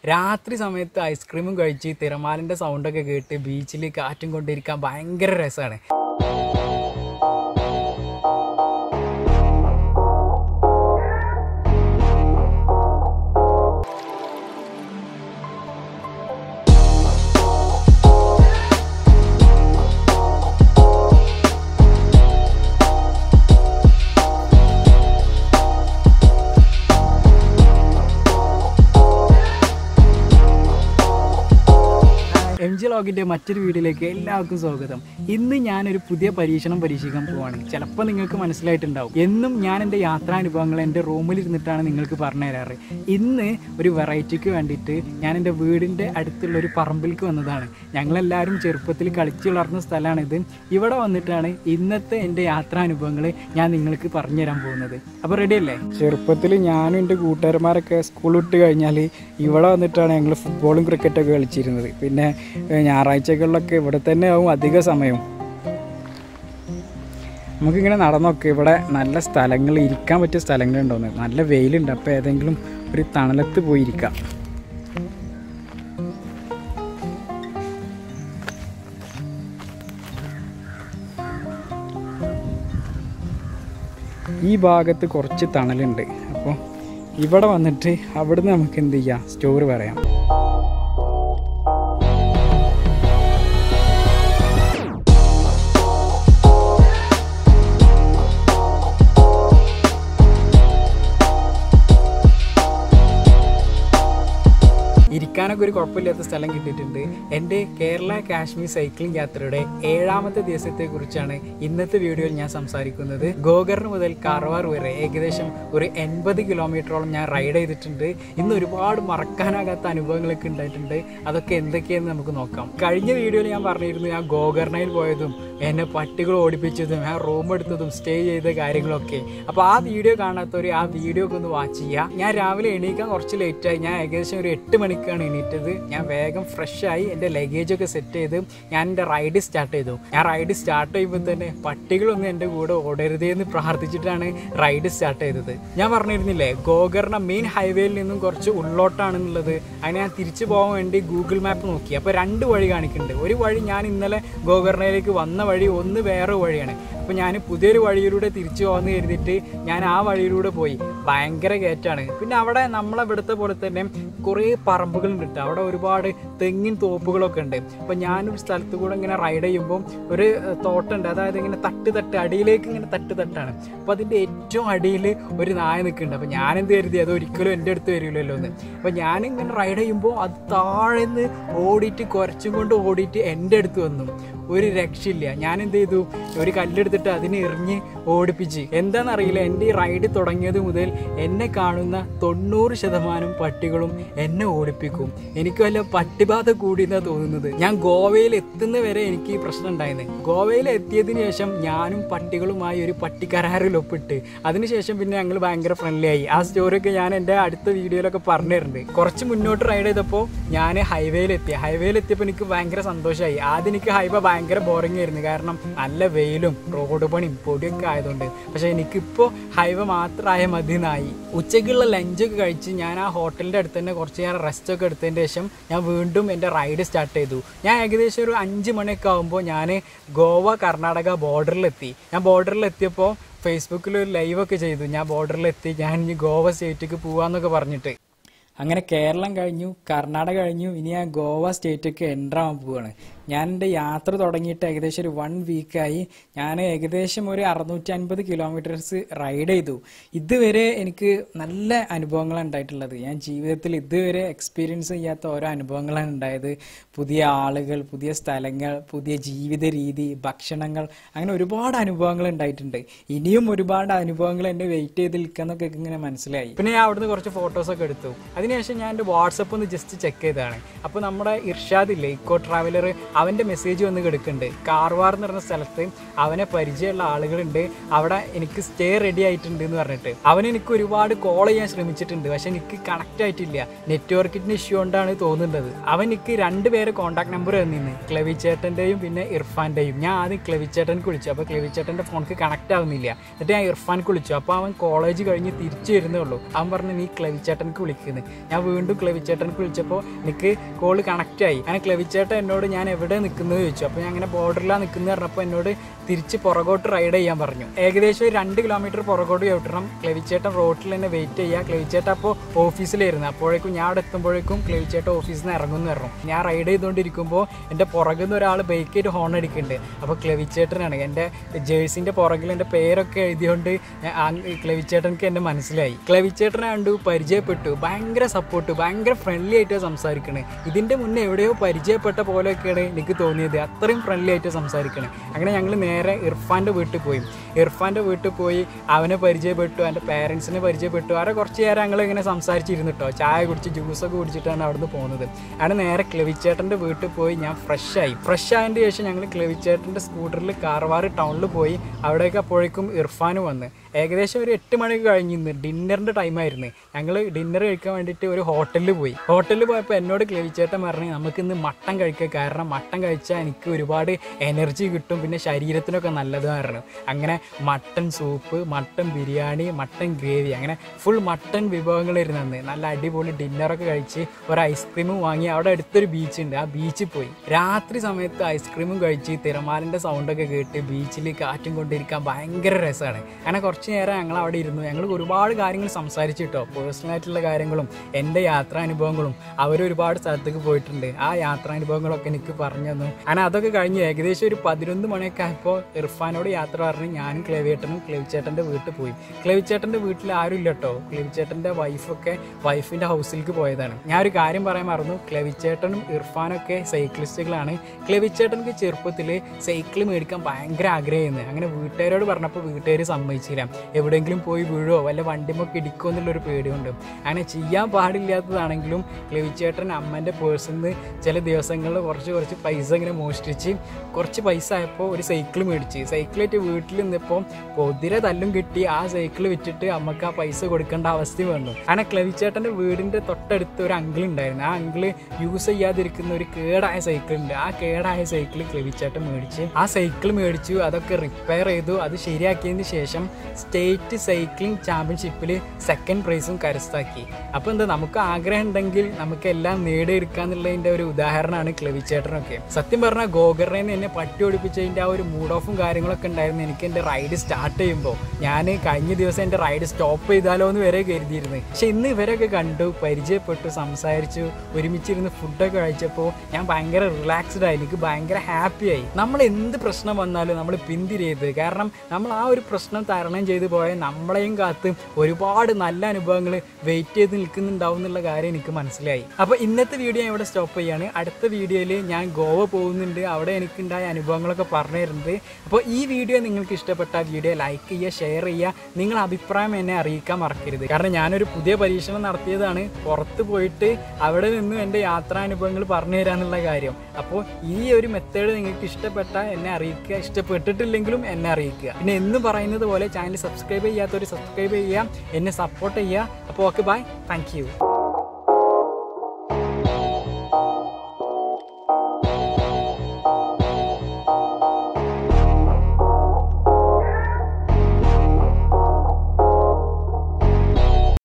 രാത്രി സമയത്ത് ഐസ്ക്രീമും കഴിച്ച് തിരമാലിൻ്റെ സൗണ്ടൊക്കെ കേട്ട് ബീച്ചിൽ കാറ്റും കൊണ്ടിരിക്കാൻ ഭയങ്കര രസമാണ് എം ജി ലോഗിൻ്റെ മറ്റൊരു വീഡിയോയിലേക്ക് എല്ലാവർക്കും സ്വാഗതം ഇന്ന് ഞാനൊരു പുതിയ പരീക്ഷണം പരീക്ഷിക്കാൻ പോവാണ് ചിലപ്പോൾ നിങ്ങൾക്ക് മനസ്സിലായിട്ടുണ്ടാവും എന്നും ഞാൻ എൻ്റെ യാത്രാനുഭവങ്ങൾ എൻ്റെ റൂമിൽ ഇരുന്നിട്ടാണ് നിങ്ങൾക്ക് പറഞ്ഞു തരാറ് ഇന്ന് ഒരു വെറൈറ്റിക്ക് വേണ്ടിയിട്ട് ഞാൻ എൻ്റെ വീടിൻ്റെ അടുത്തുള്ള ഒരു പറമ്പിലേക്ക് വന്നതാണ് ഞങ്ങളെല്ലാവരും ചെറുപ്പത്തിൽ കളിച്ചു വളർന്ന സ്ഥലമാണിത് ഇവിടെ വന്നിട്ടാണ് ഇന്നത്തെ എൻ്റെ യാത്രാനുഭവങ്ങൾ ഞാൻ നിങ്ങൾക്ക് പറഞ്ഞു തരാൻ പോകുന്നത് അപ്പോൾ റെഡി അല്ലേ ചെറുപ്പത്തിൽ ഞാനും എൻ്റെ കൂട്ടുകാരന്മാരൊക്കെ സ്കൂൾ വിട്ട് കഴിഞ്ഞാൽ ഇവിടെ വന്നിട്ടാണ് ഞങ്ങൾ ഫുട്ബോളും ക്രിക്കറ്റൊക്കെ കളിച്ചിരുന്നത് പിന്നെ ഏഹ്, ഞായറാഴ്ചകളിലൊക്കെ ഇവിടെ തന്നെ ആവും അധിക സമയം നമുക്കിങ്ങനെ നടന്നൊക്കെ ഇവിടെ നല്ല സ്ഥലങ്ങൾ ഇരിക്കാൻ പറ്റിയ സ്ഥലങ്ങളുണ്ടോന്ന് നല്ല വെയിലുണ്ട് അപ്പോൾ ഏതെങ്കിലും ഒരു തണലത്ത് പോയി ഇരിക്കാം ഈ ഭാഗത്ത് കുറച്ച് തണലുണ്ട് അപ്പോൾ ഇവിടെ വന്നിട്ട് അവിടുന്ന് നമുക്ക് എന്ത് ചെയ്യാം സ്റ്റോറി പറയാം ഇരിക്കാനൊക്കെ ഒരു കുഴപ്പമില്ലാത്ത സ്ഥലം കിട്ടിയിട്ടുണ്ട് എൻ്റെ കേരള കാശ്മീർ സൈക്ലിംഗ് യാത്രയുടെ ഏഴാമത്തെ ദിവസത്തെ കുറിച്ചാണ് ഇന്നത്തെ വീഡിയോയിൽ ഞാൻ സംസാരിക്കുന്നത് ഗോകർണ് മുതൽ കാർവാർ വരെ ഏകദേശം ഒരു എൺപത് കിലോമീറ്ററോളം ഞാൻ റൈഡ് ചെയ്തിട്ടുണ്ട് ഇന്ന് ഒരുപാട് മറക്കാനാകാത്ത അനുഭവങ്ങളൊക്കെ ഉണ്ടായിട്ടുണ്ട് അതൊക്കെ എന്തൊക്കെയെന്ന് നമുക്ക് നോക്കാം കഴിഞ്ഞ വീഡിയോയിൽ ഞാൻ പറഞ്ഞിരുന്നു ഞാൻ ഗോകർണയിൽ പോയതും എന്നെ പട്ടികൾ ഓടിപ്പിച്ചതും ഞാൻ റൂം എടുത്തതും സ്റ്റേ ചെയ്ത കാര്യങ്ങളൊക്കെ അപ്പോൾ ആ വീഡിയോ കാണാത്തവർ ആ വീഡിയോ ഒക്കെ ഒന്ന് വാച്ച് ചെയ്യുക ഞാൻ രാവിലെ എണീക്കാൻ കുറച്ച് ലേറ്റായി ഞാൻ ഏകദേശം ഒരു എട്ട് മണിക്കാണ് എണീറ്റത് ഞാൻ വേഗം ഫ്രഷ് ആയി എൻ്റെ ലഗേജ് ഒക്കെ സെറ്റ് ചെയ്ത് ഞാൻ എൻ്റെ റൈഡ് സ്റ്റാർട്ട് ചെയ്തു ഞാൻ റൈഡ് സ്റ്റാർട്ട് ചെയ്യുമ്പോൾ തന്നെ പട്ടികളൊന്നും എൻ്റെ കൂടെ ഓടരുതേ എന്ന് പ്രാർത്ഥിച്ചിട്ടാണ് റൈഡ് സ്റ്റാർട്ട് ചെയ്തത് ഞാൻ പറഞ്ഞിരുന്നില്ലേ ഗോകർണ മെയിൻ ഹൈവേയിൽ നിന്നും കുറച്ച് ഉള്ളോട്ടാണെന്നുള്ളത് അതിന് ഞാൻ തിരിച്ചു പോകാൻ വേണ്ടി ഗൂഗിൾ മാപ്പ് നോക്കി അപ്പോൾ രണ്ട് വഴി കാണിക്കുന്നുണ്ട് ഒരു വഴി ഞാൻ ഇന്നലെ ഗോകർണയിലേക്ക് വന്ന വഴി ഒന്ന് വേറെ വഴിയാണ് അപ്പോൾ ഞാൻ പുതിയൊരു വഴിയിലൂടെ തിരിച്ചു പോകാമെന്ന് കരുതിയിട്ട് ഞാൻ ആ വഴിയിലൂടെ പോയി ഭയങ്കര കയറ്റാണ് പിന്നെ അവിടെ നമ്മളെ ഇവിടുത്തെ പോലെ തന്നെ കുറേ പറമ്പുകളുണ്ട് കേട്ടോ അവിടെ ഒരുപാട് തെങ്ങിൻ തോപ്പുകളൊക്കെ ഉണ്ട് അപ്പോൾ ഞാനൊരു സ്ഥലത്ത് കൂടെ ഇങ്ങനെ റൈഡ് ചെയ്യുമ്പോൾ ഒരു ഏഹ്, തോട്ടമുണ്ട് അതായത് ഇങ്ങനെ തട്ട് തട്ട് അടിയിലേക്ക് ഇങ്ങനെ തട്ട് തട്ടാണ് അപ്പോൾ അതിൻ്റെ ഏറ്റവും അടിയിൽ ഒരു നായ നിൽക്കുന്നുണ്ട് അപ്പോൾ ഞാനെന്ത് കരുതി അത് ഒരിക്കലും എൻ്റെ അടുത്ത് വരില്ലല്ലോ എന്ന് അപ്പോൾ ഞാനിങ്ങനെ റൈഡ് ചെയ്യുമ്പോൾ അത് താഴെ നിന്ന് ഓടിയിട്ട് കുരച്ചും കൊണ്ട് ഓടിയിട്ട് എൻ്റെ അടുത്ത് വന്നു ഒരു രക്ഷയില്ല ഞാൻ എന്ത് ചെയ്തു ഒരു കല്ലെടുത്തിട്ട് അതിനെ എറിഞ്ഞ് ഓടിപ്പിച്ച് എന്താണെന്നറിയില്ല എൻ്റെ ഈ റൈഡ് തുടങ്ങിയത് മുതൽ എന്നെ കാണുന്ന തൊണ്ണൂറ് ശതമാനം പട്ടികളും എന്നെ ഓടിപ്പിക്കും എനിക്ക് വല്ല പട്ടിബാധ കൂടിയെന്നാണ് തോന്നുന്നത് ഞാൻ ഗോവയിൽ എത്തുന്ന വരെ എനിക്ക് ഈ പ്രശ്നം ഉണ്ടായിരുന്നു ഗോവയിൽ എത്തിയതിന് ശേഷം ഞാനും പട്ടികളുമായി ഒരു പട്ടിക്കരാറിൽ ഒപ്പിട്ട് അതിനുശേഷം പിന്നെ ഞങ്ങൾ ഭയങ്കര ഫ്രണ്ട്ലി ആയി ആ സ്റ്റോറിയൊക്കെ ഞാൻ എൻ്റെ അടുത്ത വീഡിയോയിലൊക്കെ പറഞ്ഞു തരുന്നുണ്ട് കുറച്ച് മുന്നോട്ട് റൈഡ് ചെയ്തപ്പോൾ ഞാൻ ഹൈവേയിലെത്തി ഹൈവേയിലെത്തിയപ്പോൾ എനിക്ക് ഭയങ്കര സന്തോഷമായി ആദ്യം എനിക്ക് ഹൈവേ ഭയങ്കര ബോറിംഗ് ആയിരുന്നു കാരണം നല്ല വെയിലും റോഡ് പണിയും പൊടിയൊക്കെ ആയതുകൊണ്ട് പക്ഷെ എനിക്കിപ്പോൾ ഹൈവേ മാത്രമായ മതി എന്നായി ഉച്ചയ്ക്കുള്ള ലഞ്ചൊക്കെ കഴിച്ച് ഞാൻ ആ ഹോട്ടലിൻ്റെ അടുത്ത് തന്നെ കുറച്ച് നേരം റെസ്റ്റ് ഒക്കെ എടുത്തതിന് ശേഷം ഞാൻ വീണ്ടും എൻ്റെ റൈഡ് സ്റ്റാർട്ട് ചെയ്തു ഞാൻ ഏകദേശം ഒരു അഞ്ച് മണിയൊക്കെ ആകുമ്പോൾ ഞാൻ ഗോവ കർണാടക ബോർഡറിലെത്തി ഞാൻ ബോർഡറിലെത്തിയപ്പോൾ ഫേസ്ബുക്കിൽ ഒരു ലൈവൊക്കെ ചെയ്തു ഞാൻ ബോർഡറിലെത്തി ഞാൻ ഇനി ഗോവ സ്റ്റേറ്റിലേക്ക് പോവാന്നൊക്കെ പറഞ്ഞിട്ട് അങ്ങനെ കേരളം കഴിഞ്ഞു കർണാടക കഴിഞ്ഞു ഇനി ഞാൻ ഗോവ സ്റ്റേറ്റൊക്കെ എൻ്റർ ആവാൻ പോവാണ് ഞാൻ എൻ്റെ യാത്ര തുടങ്ങിയിട്ട് ഏകദേശം ഒരു വൺ വീക്കായി ഞാൻ ഏകദേശം ഒരു അറുന്നൂറ്റി അൻപത് കിലോമീറ്റേഴ്സ് റൈഡ് ചെയ്തു ഇതുവരെ എനിക്ക് നല്ല അനുഭവങ്ങളാണ് ഉണ്ടായിട്ടുള്ളത് ഞാൻ ജീവിതത്തിൽ ഇതുവരെ എക്സ്പീരിയൻസ് ചെയ്യാത്ത ഓരോ അനുഭവങ്ങളാണ് ഉണ്ടായത് പുതിയ ആളുകൾ പുതിയ സ്ഥലങ്ങൾ പുതിയ ജീവിത രീതി ഭക്ഷണങ്ങൾ അങ്ങനെ ഒരുപാട് അനുഭവങ്ങൾ ഉണ്ടായിട്ടുണ്ട് ഇനിയും ഒരുപാട് അനുഭവങ്ങൾ എന്നെ വെയിറ്റ് ചെയ്ത് നിൽക്കാന്നൊക്കെ ഇങ്ങനെ മനസ്സിലായി പിന്നെ ഞാൻ അവിടുന്ന് കുറച്ച് ഫോട്ടോസൊക്കെ എടുത്തു അതിനുശേഷം ഞാൻ എൻ്റെ വാട്സപ്പ് ഒന്ന് ജസ്റ്റ് ചെക്ക് ചെയ്തതാണ് അപ്പോൾ നമ്മുടെ ഇർഷാദ് ഇല്ലേ ഇക്കോ ട്രാവലർ അവൻ്റെ മെസ്സേജ് വന്ന് കിടക്കുന്നുണ്ട് കാർവാർ എന്ന് പറഞ്ഞ സ്ഥലത്ത് അവനെ പരിചയമുള്ള ആളുകളുണ്ട് അവിടെ എനിക്ക് സ്റ്റേ റെഡി ആയിട്ടുണ്ട് എന്ന് പറഞ്ഞിട്ട് അവൻ എനിക്ക് ഒരുപാട് കോൾ ചെയ്യാൻ ശ്രമിച്ചിട്ടുണ്ട് പക്ഷെ എനിക്ക് കണക്റ്റ് ആയിട്ടില്ല നെറ്റ്വർക്കിൻ്റെ ഇഷ്യൂ കൊണ്ടാണ് തോന്നുന്നത് അവൻ എനിക്ക് രണ്ട് പേരെ കോൺടാക്ട് നമ്പർ തന്നിന്ന് ക്ലവി ചേട്ടൻ്റെയും പിന്നെ ഇർഫാൻ്റെയും ഞാൻ ആദ്യം ക്ലവി ചേട്ടൻക്ക് വിളിച്ചു അപ്പോൾ ക്ലവി ചേട്ടൻ്റെ ഫോണിക്ക് കണക്റ്റ് ആവുന്നില്ല എന്നിട്ട് ഞാൻ ഇർഫാൻക്ക് വിളിച്ചു അപ്പോൾ അവൻ കോളേജ് കഴിഞ്ഞ് തിരിച്ചു വരുന്നേ ഉള്ളൂ അവൻ പറഞ്ഞു നീ ക്ലവി ചേട്ടൻക്ക് വിളിക്കുന്നത് ഞാൻ വീണ്ടും ക്ലവി ചേട്ടൻക്ക് വിളിച്ചപ്പോൾ എനിക്ക് കോള് കണക്റ്റ് ആയി അങ്ങനെ ക്ലവി ചേട്ടൻ എന്നോട് ഞാൻ എവിടെ നിൽക്കുന്നത് ചോദിച്ചു അപ്പോൾ ഞാൻ അങ്ങനെ ബോർഡറിലാണ് നിൽക്കുന്നത് പറഞ്ഞപ്പോൾ എന്നോട് തിരിച്ച് പുറകോട്ട് റൈഡ് ചെയ്യാൻ പറഞ്ഞു ഏകദേശം ഒരു രണ്ട് കിലോമീറ്റർ പുറകോട്ട് ചവിട്ടണം ക്ലവിച്ചേട്ടൻ റോട്ടിൽ തന്നെ വെയിറ്റ് ചെയ്യുക ക്ലവിച്ചേട്ടൻ അപ്പോൾ ഓഫീസിലായിരുന്നു അപ്പോഴേക്കും ഞാൻ അവിടെ എത്തുമ്പോഴേക്കും ക്ലവിച്ചേട്ടൻ ഓഫീസിൽ നിന്ന് ഇറങ്ങുന്നു പറഞ്ഞു ഞാൻ റൈഡ് ചെയ്തുകൊണ്ടിരിക്കുമ്പോൾ എൻ്റെ പുറകിൽ നിന്ന് ഒരാൾ ബൈക്കായിട്ട് ഹോൺ അടിക്കുന്നുണ്ട് അപ്പോൾ ക്ലവിച്ചേട്ടനാണ് എൻ്റെ ജേഴ്സിൻ്റെ പുറകിൽ എൻ്റെ പേരൊക്കെ എഴുതിയോണ്ട് ഞാൻ ആ ക്ലവിച്ചേട്ടനക്ക് എന്നെ മനസ്സിലായി ക്ലവിച്ചേട്ടനെ കണ്ടു പരിചയപ്പെട്ടു ഭയങ്കര സപ്പോർട്ട് ഭയങ്കര ഫ്രണ്ട്ലി ആയിട്ടാണ് സംസാരിക്കണേ ഇതിൻ്റെ മുന്നേ എവിടെയോ പരിചയപ്പെട്ട പോലെയൊക്കെയാണ് എനിക്ക് തോന്നിയത് അത്രയും ഫ്രണ്ട്ലി ആയിട്ട് സംസാരിക്കണേ അങ്ങനെ ഞങ്ങൾ നേരെ ഇർഫാൻ്റെ വീട്ടിൽ പോയി ഇർഫാൻ്റെ വീട്ടിൽ പോയി അവനെ പരിചയപ്പെട്ടു എൻ്റെ പേരൻസിനെ പരിചയപ്പെട്ടു അവരെ കുറച്ച് നേരം ഞങ്ങൾ ഇങ്ങനെ സംസാരിച്ചിരുന്നു കേട്ടോ ചായ കുടിച്ച് ജ്യൂസൊക്കെ കുടിച്ചിട്ടാണ് അവിടുന്ന് പോകുന്നത് അങ്ങനെ നേരെ ക്ലവിച്ചേട്ടൻ്റെ വീട്ടിൽ പോയി ഞാൻ ഫ്രഷ് ആയി ഫ്രഷ് ആയതിൻ്റെ ശേഷം ഞങ്ങൾ ക്ലവിച്ചേട്ടൻ്റെ സ്കൂട്ടറിൽ കാർവാർ ടൗണിൽ പോയി അവിടേക്ക് അപ്പോഴേക്കും ഇർഫാൻ വന്ന് ഏകദേശം ഒരു എട്ട് മണിക്ക് കഴിഞ്ഞിരുന്നു ഡിന്നറിൻ്റെ ടൈമായിരുന്നു ഞങ്ങൾ ഡിന്നർ കഴിക്കാൻ വേണ്ടിയിട്ട് ഒരു ഹോട്ടലിൽ പോയി ഹോട്ടലിൽ പോയപ്പോൾ എന്നോട് ക്ലവിച്ചേട്ടൻ പറഞ്ഞു നമുക്കിന്ന് മട്ടൻ കഴിക്കുക കാരണം മട്ടൻ കഴിച്ചാൽ എനിക്ക് ഒരുപാട് എനർജി കിട്ടും പിന്നെ ശരീരത്തിനൊക്കെ നല്ലതായിരുന്നു അങ്ങനെ mutton soup mutton biryani mutton gravy അങ്ങനെ ഫുൾ മട്ടൻ വിഭവങ്ങളായിരുന്നു അന്ന് നല്ല അടിപൊളി ഡിന്നറൊക്കെ കഴിച്ച് ഒരു ഐസ്ക്രീമും വാങ്ങി അവിടെ അടുത്തൊരു ബീച്ച് ഉണ്ട് ആ ബീച്ചിൽ പോയി രാത്രി സമയത്ത് ഐസ്ക്രീമും കഴിച്ച് തിരമാലിൻ്റെ സൗണ്ടൊക്കെ കേട്ട് ബീച്ചിൽ കാറ്റും കൊണ്ടിരിക്കാൻ ഭയങ്കര രസമാണ് അങ്ങനെ കുറച്ച് നേരം ഞങ്ങൾ അവിടെ ഇരുന്നു ഞങ്ങൾ ഒരുപാട് കാര്യങ്ങൾ സംസാരിച്ചു കേട്ടോ പേഴ്സണലായിട്ടുള്ള കാര്യങ്ങളും എൻ്റെ യാത്രാനുഭവങ്ങളും അവർ ഒരുപാട് സ്ഥലത്തേക്ക് പോയിട്ടുണ്ട് ആ യാത്രാനുഭവങ്ങളൊക്കെ എനിക്ക് പറഞ്ഞു തന്നു അങ്ങനെ അതൊക്കെ കഴിഞ്ഞ് ഏകദേശം ഒരു പതിനൊന്ന് മണിയൊക്കെ ആയപ്പോൾ ഇർഫാനോട് യാത്ര പറഞ്ഞ് ഞാനും ക്ലവിയേട്ടനും ക്ലവിച്ചേട്ടൻ്റെ വീട്ടിൽ പോയി ക്ലവിച്ചേട്ടൻ്റെ വീട്ടിൽ ആരും ഇല്ല കേട്ടോ ക്ലവിച്ചേട്ടൻ്റെ വൈഫൊക്കെ വൈഫിൻ്റെ ഹൗസിലേക്ക് പോയതാണ് ഞാൻ ഒരു കാര്യം പറയാൻ മറന്നു ക്ലവിച്ചേട്ടനും ഇർഫാനൊക്കെ സൈക്ലിസ്റ്റുകളാണ് ക്ലവിച്ചേട്ടനക്ക് ചെറുപ്പത്തിൽ സൈക്കിൾ മേടിക്കാൻ ഭയങ്കര ആഗ്രഹമായിരുന്നു അങ്ങനെ വീട്ടുകാരോട് പറഞ്ഞപ്പോൾ വീട്ടുകാർ സമ്മതിച്ചില്ല എവിടെയെങ്കിലും പോയി വീഴോ വല്ല വണ്ടിമൊക്കെ ഇടിക്കുമോ എന്നുള്ളൊരു പേടിയുണ്ട് അങ്ങനെ ചെയ്യാൻ പാടില്ലാത്തതാണെങ്കിലും ക്ലവിച്ചേട്ടൻ അമ്മൻ്റെ പേഴ്സിൽ നിന്ന് ചില ദിവസങ്ങളിൽ കുറച്ച് കുറച്ച് പൈസ ഇങ്ങനെ മോഷ്ടിച്ച് കുറച്ച് പൈസ ആയപ്പോൾ ഒരു സൈക്കിൾ മേടിച്ച് സൈക്കിളായിട്ട് വീട്ടിൽ നിന്നപ്പോൾ പൊതിരെ തല്ലും കിട്ടി ആ സൈക്കിൾ വിറ്റിട്ട് അമ്മക്ക് ആ പൈസ കൊടുക്കേണ്ട അവസ്ഥ വന്നു അങ്ങനെ ക്ലവിച്ചേട്ടൻ്റെ വീടിൻ്റെ തൊട്ടടുത്ത് ഒരു അങ്കിൾ ഉണ്ടായിരുന്നു ആ അങ്കിള് യൂസ് ചെയ്യാതിരിക്കുന്ന ഒരു കേടായ സൈക്കിൾ ഉണ്ട് ആ കേടായ സൈക്കിൾ ക്ലവിച്ചേട്ടൻ മേടിച്ച് ആ സൈക്കിൾ മേടിച്ചു അതൊക്കെ റിപ്പയർ ചെയ്തു അത് ശരിയാക്കിയതിന് ശേഷം സ്റ്റേറ്റ് സൈക്ലിംഗ് ചാമ്പ്യൻഷിപ്പിൽ സെക്കൻഡ് പ്രൈസും കരസ്ഥാക്കി അപ്പോൾ എന്താ നമുക്ക് ആഗ്രഹം ഉണ്ടെങ്കിൽ നമുക്ക് എല്ലാം നേടിയെടുക്കാന്നുള്ളതിൻ്റെ ഒരു ഉദാഹരണമാണ് ക്ലവിച്ചേട്ടനൊക്കെ സത്യം പറഞ്ഞാൽ ഗോഗറിനെ എന്നെ പട്ടി ഓടിപ്പിച്ചതിൻ്റെ ആ ഒരു മൂഡ് ഓഫും കാര്യങ്ങളൊക്കെ ഉണ്ടായിരുന്നു എനിക്ക് എൻ്റെ റൈഡ് സ്റ്റാർട്ട് ചെയ്യുമ്പോൾ ഞാൻ കഴിഞ്ഞ ദിവസം എൻ്റെ റൈഡ് സ്റ്റോപ്പ് ചെയ്താലോ എന്ന് വരെ കരുതിയിരുന്നു പക്ഷെ ഇന്ന് ഇവരൊക്കെ കണ്ടു പരിചയപ്പെട്ടു സംസാരിച്ചു ഒരുമിച്ചിരുന്ന് ഫുഡൊക്കെ കഴിച്ചപ്പോൾ ഞാൻ ഭയങ്കര റിലാക്സ്ഡ് ആയി എനിക്ക് ഭയങ്കര ഹാപ്പിയായി നമ്മൾ എന്ത് പ്രശ്നം വന്നാലും നമ്മൾ പിന്തിരിയരുത് കാരണം നമ്മൾ ആ ഒരു പ്രശ്നം തരണം ചെയ്തു പോയാൽ നമ്മളെയും കാത്ത് ഒരുപാട് നല്ല അനുഭവങ്ങൾ വെയിറ്റ് ചെയ്ത് നിൽക്കുന്നുണ്ടാവും എന്നുള്ള കാര്യം എനിക്ക് മനസ്സിലായി അപ്പോൾ ഇന്നത്തെ വീഡിയോ ഞാൻ ഇവിടെ സ്റ്റോപ്പ് ചെയ്യാണ് അടുത്ത വീഡിയോയിൽ ഞാൻ ഗോവ പോകുന്നുണ്ട് അവിടെ എനിക്കുണ്ടായ അനുഭവങ്ങളൊക്കെ പറഞ്ഞു തരുന്നത് അപ്പോൾ ഈ വീഡിയോ നിങ്ങൾക്ക് ഇഷ്ടപ്പെട്ട വീഡിയോ ലൈക്ക് ചെയ്യുക ഷെയർ ചെയ്യുക നിങ്ങളുടെ അഭിപ്രായം എന്നെ അറിയിക്കാൻ മറക്കരുത് കാരണം ഞാനൊരു പുതിയ പരീക്ഷണം നടത്തിയതാണ് പുറത്ത് പോയിട്ട് അവിടെ നിന്നും എൻ്റെ യാത്രാനുഭവങ്ങൾ പറഞ്ഞു തരാന്നുള്ള കാര്യം അപ്പോൾ ഈ ഒരു മെത്തേഡ് നിങ്ങൾക്ക് ഇഷ്ടപ്പെട്ട എന്നെ അറിയിക്കുക ഇഷ്ടപ്പെട്ടിട്ടില്ലെങ്കിലും എന്നെ അറിയിക്കുക പിന്നെ എന്ന് പറയുന്നത് പോലെ ചാനൽ സബ്സ്ക്രൈബ് ചെയ്യാത്തവർ സബ്സ്ക്രൈബ് ചെയ്യുക എന്നെ സപ്പോർട്ട് ചെയ്യുക അപ്പോൾ ഓക്കെ ബൈ താങ്ക് യു